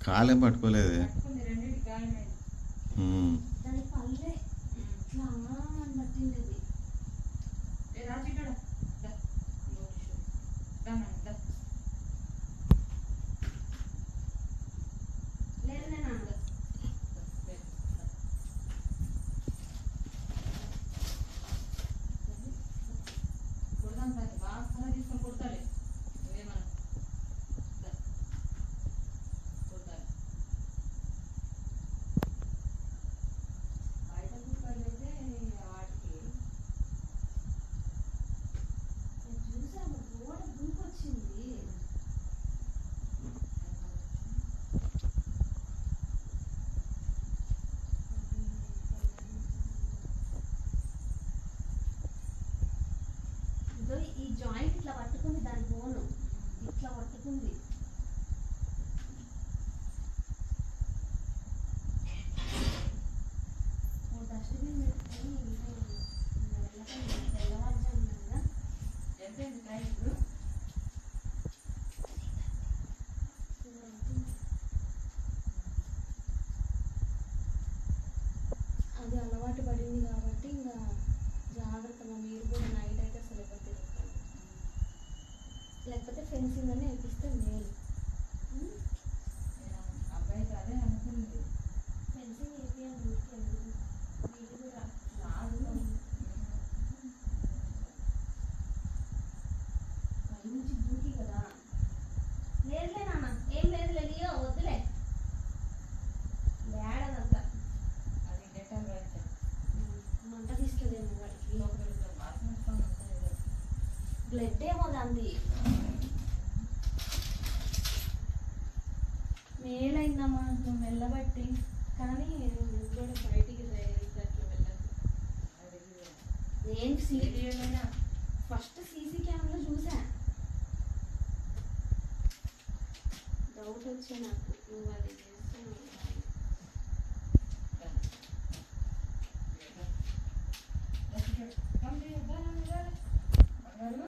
కాలేం పట్టుకోలేదు పట్టుకుంది రెండింటి గాయమైంది ఉమ్. దాని పల్లె ఇట్లా అని పట్టిండేది ఏ రాజు ఇక్కడ దా. ఇంకో టిష్యూ. దా నాన్న, దా. లేదు నేను అన్న దా. లేదు, దా. కొడదాం సార్ బాగా సలహా తీసుకొని కొడతాలే నువ్వేమన్నా దా. కొడతాలే బయట కుక్కలు అయితే వాటికి నేను చూసాను గోడ దూకొచ్చింది ఇదో ఈ జాయింట్ ఇట్లా పట్టుకుంది దాని బోను ఇట్లా పట్టుకుంది ఓ డస్ట్బిన్ పెట్టుకొని ఇంకా వెళ్ళకుండా తెల్లవారుజామున కదా ఎంతైంది టైం ఇప్పుడు అది అలవాటు పడింది కాబట్టి ఇంకా జాగ్రత్తగా మీరు కూడా నైట్ అయితే అసలు ఎక్కడ తిరగకండి లేకపోతే ఫెన్సింగ్ అనే వేపిస్తే మేలు ఉం? నేను అబ్బాయికి అదే అనుకుంది ఫెన్సింగ్ వేపియండి ఊరికే ఎందుకు? వీళ్ళు కూడా రాదు పైనుంచి దూకి కదా లేదులే నాన్న ఏం లేదులే లియో వద్దులే లేడదంతా అది డెటాల్ రాయితే మంట తీసుకెళ్ళేమో వాడికి లోపల వాసన వస్తా ఉంటుంది బ్లడ్ ఏమో దాంది మేలైందమ్మా నువ్వు వెళ్ళబట్టి కానీ నువ్వు కూడా బయటికి రైలు అట్లా వెళ్ళదు నేను సీ ఫస్ట్ సీసీ కెమెరా చూసా డౌట్ వచ్చే నాకు నువ్వు అది